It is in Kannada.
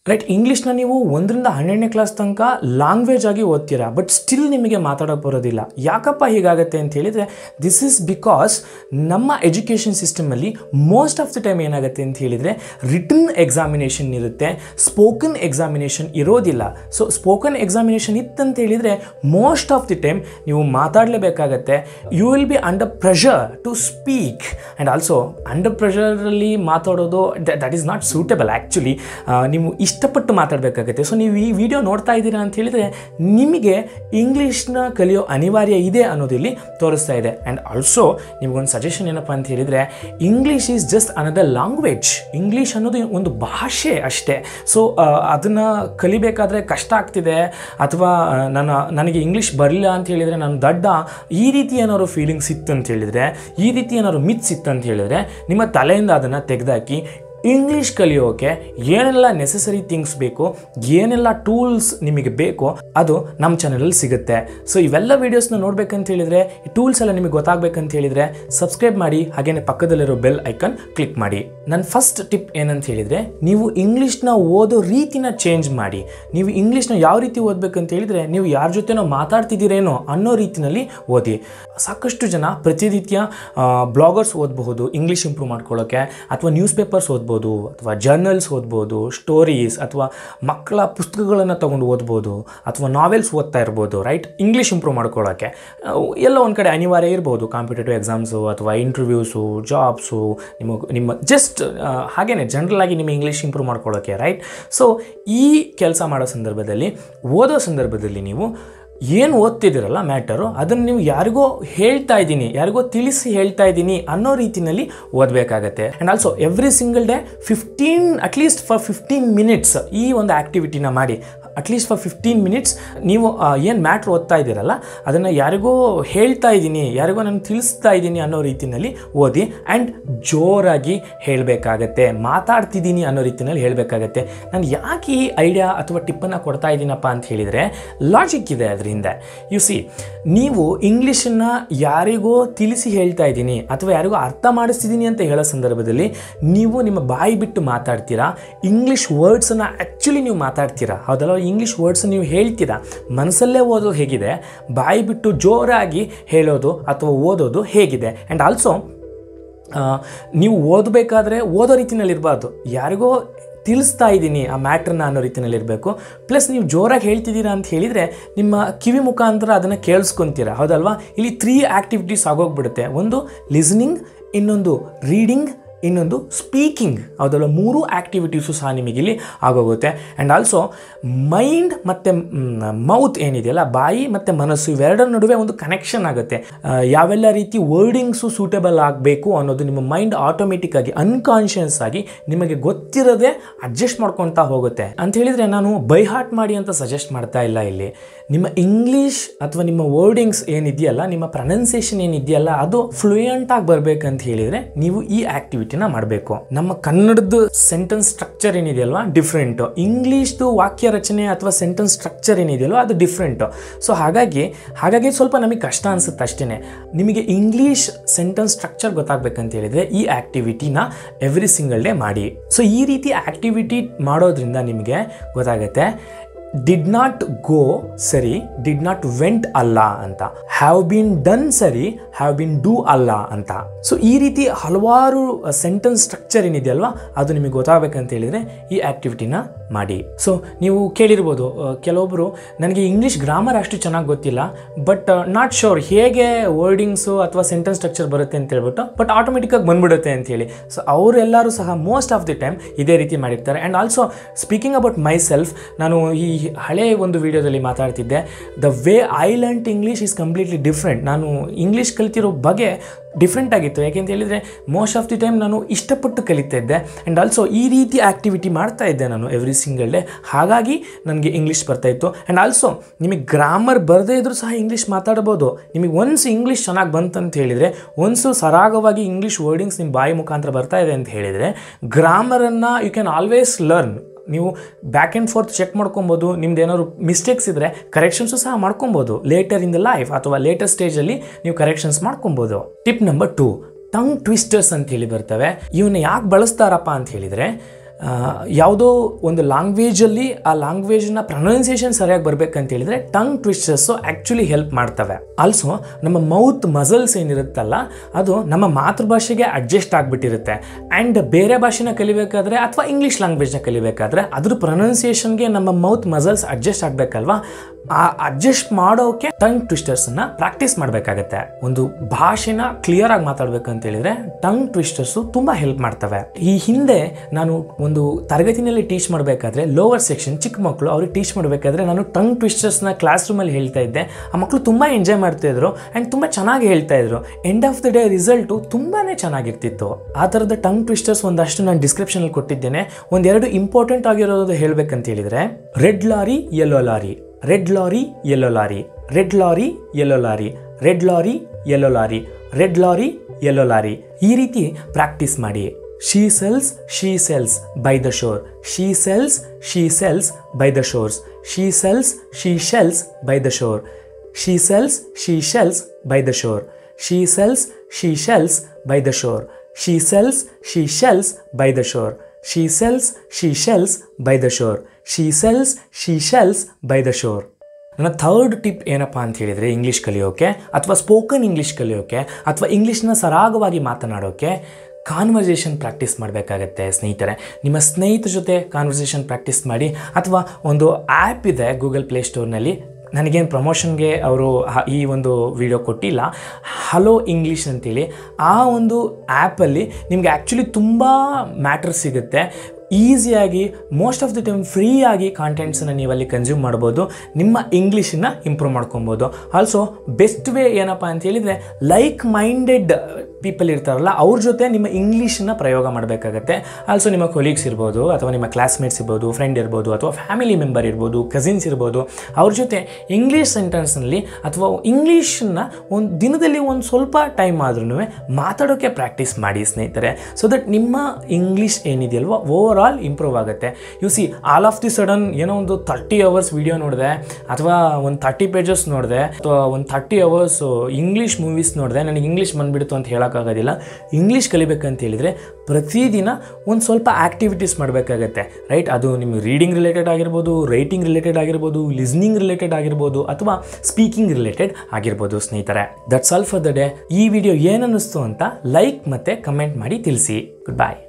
ರೈಟ್ ಇಂಗ್ಲೀಷ್ನ ನೀವು ಒಂದರಿಂದ ಹನ್ನೆರಡನೇ ಕ್ಲಾಸ್ ತನಕ ಲ್ಯಾಂಗ್ವೇಜ್ ಆಗಿ ಓದ್ತೀರಾ ಬಟ್ ಸ್ಟಿಲ್ ನಿಮಗೆ ಮಾತಾಡೋಕೆ ಬರೋದಿಲ್ಲ ಯಾಕಪ್ಪ ಹೀಗಾಗತ್ತೆ ಅಂತ ಹೇಳಿದರೆ ದಿಸ್ ಇಸ್ ಬಿಕಾಸ್ ನಮ್ಮ ಎಜುಕೇಷನ್ ಸಿಸ್ಟಮಲ್ಲಿ ಮೋಸ್ಟ್ ಆಫ್ ದ ಟೈಮ್ ಏನಾಗುತ್ತೆ ಅಂತ ಹೇಳಿದರೆ ರಿಟರ್ನ್ ಎಕ್ಸಾಮಿನೇಷನ್ ಇರುತ್ತೆ ಸ್ಪೋಕನ್ ಎಕ್ಸಾಮಿನೇಷನ್ ಇರೋದಿಲ್ಲ ಸೊ ಸ್ಪೋಕನ್ ಎಕ್ಸಾಮಿನೇಷನ್ ಇತ್ತಂತ ಹೇಳಿದರೆ ಮೋಸ್ಟ್ ಆಫ್ ದಿ ಟೈಮ್ ನೀವು ಮಾತಾಡಲೇಬೇಕಾಗತ್ತೆ you will be under pressure to speak and also under ಪ್ರೆಷರಲ್ಲಿ ಮಾತಾಡೋದು that is not suitable actually ನೀವು ಇಷ್ಟಪಟ್ಟು ಮಾತಾಡಬೇಕಾಗತ್ತೆ ಸೊ ನೀವು ಈ ವಿಡಿಯೋ ನೋಡ್ತಾ ಇದ್ದೀರಾ ಅಂತ ಹೇಳಿದರೆ ನಿಮಗೆ ಇಂಗ್ಲೀಷ್ನ ಕಲಿಯೋ ಅನಿವಾರ್ಯ ಇದೆ ಅನ್ನೋದಿಲ್ಲಿ ತೋರಿಸ್ತಾ ಇದೆ ಆ್ಯಂಡ್ ಆಲ್ಸೋ ನಿಮಗೊಂದು ಸಜೆಷನ್ ಏನಪ್ಪ ಅಂತ ಹೇಳಿದರೆ English is just another language English ಅನ್ನೋದು ಒಂದು ಭಾಷೆ ಅಷ್ಟೇ ಸೊ ಅದನ್ನು ಕಲಿಬೇಕಾದ್ರೆ ಕಷ್ಟ ಆಗ್ತಿದೆ ಅಥವಾ ನನ್ನ ನನಗೆ ಇಂಗ್ಲೀಷ್ ಬರಲಿಲ್ಲ ಅಂತ ಹೇಳಿದರೆ ನಾನು ದಡ್ಡ ಈ ರೀತಿ ಏನಾದ್ರು ಫೀಲಿಂಗ್ಸ್ ಇತ್ತು ಅಂತ ಹೇಳಿದರೆ ಈ ರೀತಿ ಏನಾದ್ರು ಮಿತ್ಸ್ ಇತ್ತು ಅಂತ ಹೇಳಿದರೆ ನಿಮ್ಮ ತಲೆಯಿಂದ ಅದನ್ನು ತೆಗೆದಾಕಿ ಇಂಗ್ಲೀಷ್ ಕಲಿಯೋಕೆ ಏನೆಲ್ಲ ನೆಸಸರಿ ಥಿಂಗ್ಸ್ ಬೇಕು ಏನೆಲ್ಲ ಟೂಲ್ಸ್ ನಿಮಗೆ ಬೇಕೋ ಅದು ನಮ್ಮ ಚಾನಲಲ್ಲಿ ಸಿಗುತ್ತೆ ಸೊ ಇವೆಲ್ಲ ವೀಡಿಯೋಸ್ನ ನೋಡ್ಬೇಕಂತ ಹೇಳಿದರೆ ಈ ಟೂಲ್ಸ್ ಎಲ್ಲ ನಿಮಗೆ ಗೊತ್ತಾಗಬೇಕಂತ ಹೇಳಿದರೆ ಸಬ್ಸ್ಕ್ರೈಬ್ ಮಾಡಿ ಹಾಗೆಯೇ ಪಕ್ಕದಲ್ಲಿರೋ ಬೆಲ್ ಐಕನ್ ಕ್ಲಿಕ್ ಮಾಡಿ ನನ್ನ ಫಸ್ಟ್ ಟಿಪ್ ಏನಂತ ಹೇಳಿದರೆ ನೀವು ಇಂಗ್ಲೀಷ್ನ ಓದೋ ರೀತಿನ ಚೇಂಜ್ ಮಾಡಿ ನೀವು ಇಂಗ್ಲೀಷ್ನ ಯಾವ ರೀತಿ ಓದಬೇಕಂತ ಹೇಳಿದರೆ ನೀವು ಯಾರ ಜೊತೆನೋ ಮಾತಾಡ್ತಿದ್ದೀರೇನೋ ಅನ್ನೋ ರೀತಿನಲ್ಲಿ ಓದಿ ಸಾಕಷ್ಟು ಜನ ಪ್ರತಿನಿತ್ಯ ಬ್ಲಾಗರ್ಸ್ ಓದಬಹುದು ಇಂಗ್ಲೀಷ್ ಇಂಪ್ರೂವ್ ಮಾಡ್ಕೊಳ್ಳೋಕ್ಕೆ ಅಥವಾ ನ್ಯೂಸ್ ಪೇಪರ್ಸ್ ಓದ್ಬೋದು ಅಥವಾ ಜರ್ನಲ್ಸ್ ಓದ್ಬೋದು ಸ್ಟೋರೀಸ್ ಅಥವಾ ಮಕ್ಕಳ ಪುಸ್ತಕಗಳನ್ನು ತೊಗೊಂಡು ಓದ್ಬೋದು ಅಥವಾ ನಾವೆಲ್ಸ್ ಓದ್ತಾ ಇರ್ಬೋದು ರೈಟ್ ಇಂಗ್ಲೀಷ್ ಇಂಪ್ರೂವ್ ಮಾಡ್ಕೊಳ್ಳೋಕ್ಕೆ ಎಲ್ಲ ಒಂದು ಕಡೆ ಅನಿವಾರ್ಯ ಇರ್ಬೋದು ಕಾಂಪಿಟೇಟಿವ್ ಎಕ್ಸಾಮ್ಸು ಅಥವಾ ಇಂಟರ್ವ್ಯೂಸು ಜಾಬ್ಸು ನಿಮ್ಮ ನಿಮ್ಮ ಜಸ್ಟ್ ಹಾಗೇನೆ ಜನರಲ್ ಆಗಿ ನಿಮ್ಮ ಇಂಗ್ಲೀಷ್ ಇಂಪ್ರೂವ್ ಮಾಡ್ಕೊಳ್ಳೋಕ್ಕೆ ರೈಟ್ ಸೊ ಈ ಕೆಲಸ ಮಾಡೋ ಸಂದರ್ಭದಲ್ಲಿ ಓದೋ ಸಂದರ್ಭದಲ್ಲಿ ನೀವು ಏನು ಓದ್ತಿದ್ದೀರಲ್ಲ ಮ್ಯಾಟರು ಅದನ್ನು ನೀವು ಯಾರಿಗೋ ಹೇಳ್ತಾ ಇದ್ದೀನಿ ಯಾರಿಗೋ ತಿಳಿಸಿ ಹೇಳ್ತಾ ಇದ್ದೀನಿ ಅನ್ನೋ ರೀತಿಯಲ್ಲಿ ಓದಬೇಕಾಗತ್ತೆ and also every single day fifteen at least for fifteen minutes ಈ ಒಂದು ಆ್ಯಕ್ಟಿವಿಟಿನ ಮಾಡಿ ಅಟ್ಲೀಸ್ಟ್ ಫಾರ್ ಫಿಫ್ಟೀನ್ ಮಿನಿಟ್ಸ್ ನೀವು ಏನು ಮ್ಯಾಟ್ರ್ ಓದ್ತಾ ಇದ್ದೀರಲ್ಲ ಅದನ್ನು ಯಾರಿಗೋ ಹೇಳ್ತಾ ಇದ್ದೀನಿ ಯಾರಿಗೋ ನಾನು ತಿಳಿಸ್ತಾ ಇದ್ದೀನಿ ಅನ್ನೋ ರೀತಿಯಲ್ಲಿ ಓದಿ ಆ್ಯಂಡ್ ಜೋರಾಗಿ ಹೇಳಬೇಕಾಗತ್ತೆ ಮಾತಾಡ್ತಿದ್ದೀನಿ ಅನ್ನೋ ರೀತಿಯಲ್ಲಿ ಹೇಳಬೇಕಾಗತ್ತೆ ನಾನು ಯಾಕೆ ಈ ಐಡಿಯಾ ಅಥವಾ ಟಿಪ್ಪನ್ನು ಕೊಡ್ತಾ ಇದ್ದೀನಪ್ಪ ಅಂತ ಹೇಳಿದರೆ ಲಾಜಿಕ್ ಇದೆ ಅದರಿಂದ ಯು ಸಿ ನೀವು ಇಂಗ್ಲೀಷನ್ನು ಯಾರಿಗೋ ತಿಳಿಸಿ ಹೇಳ್ತಾ ಇದ್ದೀನಿ ಅಥವಾ ಯಾರಿಗೋ ಅರ್ಥ ಮಾಡಿಸ್ತಿದ್ದೀನಿ ಅಂತ ಹೇಳೋ ಸಂದರ್ಭದಲ್ಲಿ ನೀವು ನಿಮ್ಮ ಬಾಯಿ ಬಿಟ್ಟು ಮಾತಾಡ್ತೀರಾ ಇಂಗ್ಲೀಷ್ ವರ್ಡ್ಸನ್ನು ಆ್ಯಕ್ಚುಲಿ ನೀವು ಮಾತಾಡ್ತೀರಾ ಹೌದಲ್ಲ ಇಂಗ್ಲೀಷ್ ವರ್ಡ್ಸ್ ನೀವು ಹೇಳ್ತೀರಾ ಮನಸ್ಸಲ್ಲೇ ಓದೋದು ಹೇಗಿದೆ ಬಾಯಿ ಬಿಟ್ಟು ಜೋರಾಗಿ ಹೇಳೋದು ಅಥವಾ ಓದೋದು ಹೇಗಿದೆ ಆ್ಯಂಡ್ ಆಲ್ಸೋ ನೀವು ಓದಬೇಕಾದ್ರೆ ಓದೋ ರೀತಿಯಲ್ಲಿ ಇರಬಾರ್ದು ಯಾರಿಗೋ ತಿಳಿಸ್ತಾ ಇದ್ದೀನಿ ಆ ಮ್ಯಾಟ್ರನ್ನ ಅನ್ನೋ ರೀತಿಯಲ್ಲಿ ಇರಬೇಕು ಪ್ಲಸ್ ನೀವು ಜೋರಾಗಿ ಹೇಳ್ತಿದ್ದೀರಾ ಅಂತ ಹೇಳಿದರೆ ನಿಮ್ಮ ಕಿವಿ ಮುಖಾಂತರ ಅದನ್ನು ಕೇಳಿಸ್ಕೊತೀರಾ ಹೌದಲ್ವಾ ಇಲ್ಲಿ ತ್ರೀ ಆ್ಯಕ್ಟಿವಿಟೀಸ್ ಆಗೋಗ್ಬಿಡುತ್ತೆ ಒಂದು ಲಿಸ್ನಿಂಗ್ ಇನ್ನೊಂದು ರೀಡಿಂಗ್ ಇನ್ನೊಂದು ಸ್ಪೀಕಿಂಗ್ ಹೌದಲ್ಲ ಮೂರು ಆ್ಯಕ್ಟಿವಿಟೀಸು ಸಹ ನಿಮಗೆ ಇಲ್ಲಿ ಆಗೋಗುತ್ತೆ ಆ್ಯಂಡ್ ಆಲ್ಸೋ ಮೈಂಡ್ ಮತ್ತು ಮೌತ್ ಏನಿದೆಯಲ್ಲ ಬಾಯಿ ಮತ್ತು ಮನಸ್ಸು ಇವೆರಡರ ನಡುವೆ ಒಂದು ಕನೆಕ್ಷನ್ ಆಗುತ್ತೆ ಯಾವೆಲ್ಲ ರೀತಿ ವರ್ಡಿಂಗ್ಸು ಸೂಟೇಬಲ್ ಆಗಬೇಕು ಅನ್ನೋದು ನಿಮ್ಮ ಮೈಂಡ್ ಆಟೋಮೆಟಿಕ್ ಆಗಿ ಅನ್ಕಾನ್ಷಿಯಸ್ ಆಗಿ ನಿಮಗೆ ಗೊತ್ತಿರದೆ ಅಡ್ಜಸ್ಟ್ ಮಾಡ್ಕೊತಾ ಹೋಗುತ್ತೆ ಅಂತ ಹೇಳಿದರೆ ನಾನು ಬೈ ಹಾರ್ಟ್ ಮಾಡಿ ಅಂತ ಸಜೆಸ್ಟ್ ಮಾಡ್ತಾ ಇಲ್ಲ ಇಲ್ಲಿ ನಿಮ್ಮ ಇಂಗ್ಲೀಷ್ ಅಥವಾ ನಿಮ್ಮ ವರ್ಡಿಂಗ್ಸ್ ಏನಿದೆಯಲ್ಲ ನಿಮ್ಮ ಪ್ರನೌನ್ಸಿಯೇಷನ್ ಏನಿದೆಯಲ್ಲ ಅದು ಫ್ಲೂಯೆಂಟ್ ಆಗಿ ಬರಬೇಕಂತ ಹೇಳಿದರೆ ನೀವು ಈ ಆಕ್ಟಿವಿಟಿನ ಮಾಡಬೇಕು ನಮ್ಮ ಕನ್ನಡದ ಸೆಂಟೆನ್ಸ್ ಸ್ಟ್ರಕ್ಚರ್ ಏನಿದೆಯಲ್ವಾ ಡಿಫ್ರೆಂಟು ಇಂಗ್ಲೀಷ್ದು ವಾಕ್ಯ ರಚನೆ ಅಥವಾ ಸೆಂಟೆನ್ಸ್ ಸ್ಟ್ರಕ್ಚರ್ ಏನಿದೆಯಲ್ವ ಅದು ಡಿಫ್ರೆಂಟು ಸೊ ಹಾಗಾಗಿ ಹಾಗಾಗಿ ಸ್ವಲ್ಪ ನಮಗೆ ಕಷ್ಟ ಅನಿಸುತ್ತೆ ಅಷ್ಟೇ ನಿಮಗೆ ಇಂಗ್ಲೀಷ್ ಸೆಂಟೆನ್ಸ್ ಸ್ಟ್ರಕ್ಚರ್ ಗೊತ್ತಾಗಬೇಕಂತ ಹೇಳಿದರೆ ಈ ಆ್ಯಕ್ಟಿವಿಟಿನ ಎವ್ರಿ ಸಿಂಗಲ್ ಡೇ ಮಾಡಿ ಸೊ ಈ ರೀತಿ ಆ್ಯಕ್ಟಿವಿಟಿ ಮಾಡೋದ್ರಿಂದ ನಿಮಗೆ ಗೊತ್ತಾಗುತ್ತೆ ಡಿಡ್ ನಾಟ್ ಗೋ ಸರಿ ಡಿಡ್ ನಾಟ್ ವೆಂಟ್ ಅಲ್ಲ ಅಂತ ಹ್ಯಾವ್ ಬೀನ್ ಡನ್ ಸರಿ ಹ್ಯಾವ್ ಬೀನ್ ಡೂ ಅಲ್ಲ ಅಂತ ಸೊ ಈ ರೀತಿ ಹಲವಾರು ಸೆಂಟೆನ್ಸ್ ಸ್ಟ್ರಕ್ಚರ್ ಏನಿದೆಯಲ್ವಾ ಅದು ನಿಮಗೆ ಗೊತ್ತಾಗಬೇಕಂತ ಹೇಳಿದರೆ ಈ ಆ್ಯಕ್ಟಿವಿಟಿನ ಮಾಡಿ ಸೊ ನೀವು ಕೇಳಿರ್ಬೋದು ಕೆಲವೊಬ್ಬರು ನನಗೆ ಇಂಗ್ಲೀಷ್ ಗ್ರಾಮರ್ ಅಷ್ಟು ಚೆನ್ನಾಗಿ ಗೊತ್ತಿಲ್ಲ ಬಟ್ ನಾಟ್ ಶೋರ್ ಹೇಗೆ ವರ್ಡಿಂಗ್ಸು ಅಥವಾ ಸೆಂಟೆನ್ಸ್ ಸ್ಟ್ರಕ್ಚರ್ ಬರುತ್ತೆ ಅಂತ ಹೇಳ್ಬಿಟ್ಟು ಬಟ್ ಆಟೋಮೆಟಿಕ್ಕಾಗಿ ಬಂದ್ಬಿಡುತ್ತೆ ಅಂತೇಳಿ ಸೊ ಅವರೆಲ್ಲರೂ ಸಹ ಮೋಸ್ಟ್ ಆಫ್ ದಿ ಟೈಮ್ ಇದೇ ರೀತಿ ಮಾಡಿರ್ತಾರೆ and also speaking about myself ನಾನು ಈ ಹಳೆ ಒಂದು ವಿಡಿಯೋದಲ್ಲಿ ಮಾತಾಡ್ತಿದ್ದೆ the way I learnt English is completely different ನಾನು ಇಂಗ್ಲೀಷ್ ಕಲಿತಿರೋ ಬಗೆ ಡಿಫ್ರೆಂಟ್ ಆಗಿತ್ತು ಯಾಕೆಂತ ಹೇಳಿದರೆ ಮೋಸ್ಟ್ ಆಫ್ ದಿ ಟೈಮ್ ನಾನು ಇಷ್ಟಪಟ್ಟು ಕಲಿತಾ ಇದ್ದೆ ಆ್ಯಂಡ್ ಆಲ್ಸೋ ಈ ರೀತಿ ಆ್ಯಕ್ಟಿವಿಟಿ ಮಾಡ್ತಾ ಇದ್ದೆ ನಾನು ಎವ್ರಿ ಸಿಂಗಲ್ ಡೇ ಹಾಗಾಗಿ ನನಗೆ ಇಂಗ್ಲೀಷ್ ಬರ್ತಾಯಿತ್ತು ಆ್ಯಂಡ್ ಆಲ್ಸೋ ನಿಮಗೆ ಗ್ರಾಮರ್ ಬರದೇ ಇದ್ರೂ ಸಹ ಇಂಗ್ಲೀಷ್ ಮಾತಾಡ್ಬೋದು ನಿಮಗೆ ಒನ್ಸ್ ಇಂಗ್ಲೀಷ್ ಚೆನ್ನಾಗಿ ಬಂತಂತ ಹೇಳಿದರೆ ಒನ್ಸು ಸರಾಗವಾಗಿ ಇಂಗ್ಲೀಷ್ ವರ್ಡಿಂಗ್ಸ್ ನಿಮ್ಮ ಬಾಯಿ ಮುಖಾಂತರ ಬರ್ತಾ ಇದೆ ಅಂತ ಹೇಳಿದರೆ ಗ್ರಾಮರನ್ನು ಯು ಕ್ಯಾನ್ ಆಲ್ವೇಸ್ ಲರ್ನ್ ನೀವು ಬ್ಯಾಕ್ ಆ್ಯಂಡ್ ಫೋರ್ತ್ ಚೆಕ್ ಮಾಡ್ಕೊಬೋದು ನಿಮ್ದು ಏನಾದ್ರು ಮಿಸ್ಟೇಕ್ಸ್ ಇದ್ದರೆ ಕರೆಕ್ಷನ್ಸು ಸಹ ಮಾಡ್ಕೊಬೋದು ಲೇಟರ್ ಇನ್ ದ ಲೈಫ್ ಅಥವಾ ಲೇಟರ್ ಸ್ಟೇಜಲ್ಲಿ ನೀವು ಕರೆಕ್ಷನ್ಸ್ ಮಾಡ್ಕೊಬೋದು tip number two tongue twisters ಅಂತ ಹೇಳಿ ಬರ್ತವೆ ಇವನ್ನ ಯಾಕೆ ಬಳಸ್ತಾರಪ್ಪ ಅಂತ ಹೇಳಿದರೆ ಯಾವುದೋ ಒಂದು ಲ್ಯಾಂಗ್ವೇಜಲ್ಲಿ ಆ ಲ್ಯಾಂಗ್ವೇಜ್ನ ಪ್ರೊನೌನ್ಸಿಯೇಷನ್ ಸರಿಯಾಗಿ ಬರ್ಬೇಕಂತ ಹೇಳಿದ್ರೆ ಟಂಗ್ ಟ್ವಿಸ್ಟರ್ಸು ಆ್ಯಕ್ಚುಲಿ ಹೆಲ್ಪ್ ಮಾಡ್ತವೆ ಆಲ್ಸೋ ನಮ್ಮ ಮೌತ್ ಮಸಲ್ಸ್ ಏನಿರುತ್ತಲ್ಲ ಅದು ನಮ್ಮ ಮಾತೃಭಾಷೆಗೆ ಅಡ್ಜಸ್ಟ್ ಆಗಿಬಿಟ್ಟಿರುತ್ತೆ ಆ್ಯಂಡ್ ಬೇರೆ ಭಾಷೆನ ಕಲಿಬೇಕಾದ್ರೆ ಅಥವಾ ಇಂಗ್ಲೀಷ್ ಲ್ಯಾಂಗ್ವೇಜ್ನ ಕಲಿಬೇಕಾದ್ರೆ ಅದ್ರ ಪ್ರೊನೌನ್ಸಿಯೇಷನ್ಗೆ ನಮ್ಮ ಮೌತ್ ಮಸಲ್ಸ್ ಅಡ್ಜಸ್ಟ್ ಆಗಬೇಕಲ್ವಾ ಆ ಅಡ್ಜಸ್ಟ್ ಮಾಡೋಕೆ ಟಂಗ್ ಟ್ವಿಸ್ಟರ್ಸನ್ನ ಪ್ರಾಕ್ಟೀಸ್ ಮಾಡಬೇಕಾಗತ್ತೆ ಒಂದು ಭಾಷೆನ ಕ್ಲಿಯರ್ ಆಗಿ ಮಾತಾಡಬೇಕು ಅಂತ ಹೇಳಿದ್ರೆ ಟಂಗ್ ಟ್ವಿಸ್ಟರ್ಸು ತುಂಬ ಹೆಲ್ಪ್ ಮಾಡ್ತವೆ ಈ ಹಿಂದೆ ನಾನು ಒಂದು ತರಗತಿನಲ್ಲಿ ಟೀಚ್ ಮಾಡಬೇಕಾದ್ರೆ ಲೋವರ್ ಸೆಕ್ಷನ್ ಚಿಕ್ಕ ಮಕ್ಕಳು ಅವ್ರಿಗೆ ಟೀಚ್ ಮಾಡಬೇಕಾದ್ರೆ ನಾನು ಟಂಗ್ ಟ್ವಿಸ್ಟರ್ಸ್ನ ಕ್ಲಾಸ್ ರೂಮಲ್ಲಿ ಹೇಳ್ತಾ ಇದ್ದೆ ಆ ಮಕ್ಕಳು ತುಂಬ ಎಂಜಾಯ್ ಮಾಡ್ತಾ ಇದ್ರು ಆ್ಯಂಡ್ ತುಂಬ ಚೆನ್ನಾಗಿ ಹೇಳ್ತಾ ಇದ್ರು end of the day result ತುಂಬಾ ಚೆನ್ನಾಗಿರ್ತಿತ್ತು ಆ ಥರದ ಟಂಗ್ ಟ್ವಿಸ್ಟರ್ಸ್ ಒಂದಷ್ಟು ನಾನು ಡಿಸ್ಕ್ರಿಪ್ಷನಲ್ಲಿ ಕೊಟ್ಟಿದ್ದೇನೆ ಒಂದೆರಡು ಇಂಪಾರ್ಟೆಂಟ್ ಆಗಿರೋದು ಹೇಳ್ಬೇಕಂತ ಹೇಳಿದ್ರೆ red lorry yellow lorry red lorry yellow lorry red lorry yellow lorry red lorry yellow lorry red lorry yellow lorry ಈ ರೀತಿ ಪ್ರಾಕ್ಟೀಸ್ ಮಾಡಿ she sells she sells by the shore she sells she sells by the shores she sells she shells by the shore she sells she shells by the shore she sells she shells by the shore she sells she shells by the shore she sells she shells by the shore she sells she shells by the shore ನನ್ನ ಥರ್ಡ್ ಟಿಪ್ ಏನಪ್ಪ ಅಂತ ಹೇಳಿದರೆ ಇಂಗ್ಲೀಷ್ ಕಲಿಯೋಕೆ ಅಥವಾ ಸ್ಪೋಕನ್ ಇಂಗ್ಲೀಷ್ ಕಲಿಯೋಕೆ ಅಥವಾ ಇಂಗ್ಲೀಷ್ನ ಸರಾಗವಾಗಿ ಮಾತನಾಡೋಕೆ ಕಾನ್ವರ್ಸೇಷನ್ ಪ್ರಾಕ್ಟೀಸ್ ಮಾಡಬೇಕಾಗತ್ತೆ ಸ್ನೇಹಿತರೆ ನಿಮ್ಮ ಸ್ನೇಹಿತರ ಜೊತೆ ಕಾನ್ವರ್ಸೇಷನ್ ಪ್ರಾಕ್ಟೀಸ್ ಮಾಡಿ ಅಥವಾ ಒಂದು ಆ್ಯಪ್ ಇದೆ ಗೂಗಲ್ ಪ್ಲೇಸ್ಟೋರ್ನಲ್ಲಿ ನನಗೇನು ಪ್ರಮೋಷನ್ಗೆ ಅವರು ಈ ಒಂದು ವಿಡಿಯೋ ಕೊಟ್ಟಿಲ್ಲ ಹಲೋ ಇಂಗ್ಲೀಷ್ ಅಂತೇಳಿ ಆ ಒಂದು ಆ್ಯಪಲ್ಲಿ ನಿಮಗೆ ಆ್ಯಕ್ಚುಲಿ ತುಂಬ ಮ್ಯಾಟರ್ ಸಿಗುತ್ತೆ ಈಸಿಯಾಗಿ ಮೋಸ್ಟ್ ಆಫ್ ದಿ ಟೈಮ್ ಫ್ರೀಯಾಗಿ ಕಾಂಟೆಂಟ್ಸನ್ನು ನೀವು ಅಲ್ಲಿ ಕನ್ಸ್ಯೂಮ್ ಮಾಡ್ಬೋದು ನಿಮ್ಮ ಇಂಗ್ಲೀಷನ್ನ ಇಂಪ್ರೂವ್ ಮಾಡ್ಕೊಬೋದು ಆಲ್ಸೋ ಬೆಸ್ಟ್ ವೇ ಏನಪ್ಪ ಅಂತ ಹೇಳಿದರೆ ಲೈಕ್ ಮೈಂಡೆಡ್ ಪೀಪಲ್ ಇರ್ತಾರಲ್ಲ ಅವ್ರ ಜೊತೆ ನಿಮ್ಮ ಇಂಗ್ಲೀಷನ್ನ ಪ್ರಯೋಗ ಮಾಡಬೇಕಾಗತ್ತೆ ಆಲ್ಸೋ ನಿಮ್ಮ ಕೊಲೀಗ್ಸ್ ಇರ್ಬೋದು ಅಥವಾ ನಿಮ್ಮ ಕ್ಲಾಸ್ಮೇಟ್ಸ್ ಇರ್ಬೋದು ಫ್ರೆಂಡ್ ಇರ್ಬೋದು ಅಥವಾ ಫ್ಯಾಮಿಲಿ ಮೆಂಬರ್ ಇರ್ಬೋದು ಕಸಿನ್ಸ್ ಇರ್ಬೋದು ಅವ್ರ ಜೊತೆ ಇಂಗ್ಲೀಷ್ ಸೆಂಟೆನ್ಸ್ನಲ್ಲಿ ಅಥವಾ ಇಂಗ್ಲೀಷನ್ನ ಒಂದು ದಿನದಲ್ಲಿ ಒಂದು ಸ್ವಲ್ಪ ಟೈಮ್ ಆದ್ರೂ ಮಾತಾಡೋಕ್ಕೆ ಪ್ರಾಕ್ಟೀಸ್ ಮಾಡಿ ಸ್ನೇಹಿತರೆ ಸೊ ದಟ್ ನಿಮ್ಮ ಇಂಗ್ಲೀಷ್ ಏನಿದೆಯಲ್ವ ಓವರ್ ಆಲ್ ಇಂಪ್ರೂವ್ ಆಗುತ್ತೆ you see all of the sudden ಏನೋ ಒಂದು ತರ್ಟಿ ಅವರ್ಸ್ ವಿಡಿಯೋ ನೋಡಿದೆ ಅಥವಾ ಒಂದು ತರ್ಟಿ ಪೇಜಸ್ ನೋಡಿದೆ ಅಥವಾ ಒಂದು ತರ್ಟಿ ಅವರ್ಸ್ ಇಂಗ್ಲೀಷ್ ಮೂವೀಸ್ ನೋಡಿದೆ ನನಗೆ ಇಂಗ್ಲೀಷ್ ಬಂದುಬಿಡ್ತು ಅಂತ ಹೇಳೋಕ್ಕಾಗೋದಿಲ್ಲ ಇಂಗ್ಲೀಷ್ ಕಲಿಬೇಕಂತ ಹೇಳಿದರೆ ಪ್ರತಿದಿನ ಒಂದು ಸ್ವಲ್ಪ ಆ್ಯಕ್ಟಿವಿಟೀಸ್ ಮಾಡಬೇಕಾಗತ್ತೆ ರೈಟ್ ಅದು ನಿಮಗೆ ರೀಡಿಂಗ್ ರಿಲೇಟೆಡ್ ಆಗಿರ್ಬೋದು ರೈಟಿಂಗ್ ರಿಲೇಟೆಡ್ ಆಗಿರ್ಬೋದು ಲಿಸ್ನಿಂಗ್ ರಿಲೇಟೆಡ್ ಆಗಿರ್ಬೋದು ಅಥವಾ ಸ್ಪೀಕಿಂಗ್ ರಿಲೇಟೆಡ್ ಆಗಿರ್ಬೋದು ಸ್ನೇಹಿತರೆ that's all for the day ಈ ವಿಡಿಯೋ ಏನನ್ನಿಸ್ತು ಅಂತ ಲೈಕ್ ಮತ್ತು ಕಮೆಂಟ್ ಮಾಡಿ ತಿಳಿಸಿ ಗುಡ್ ಬಾಯ್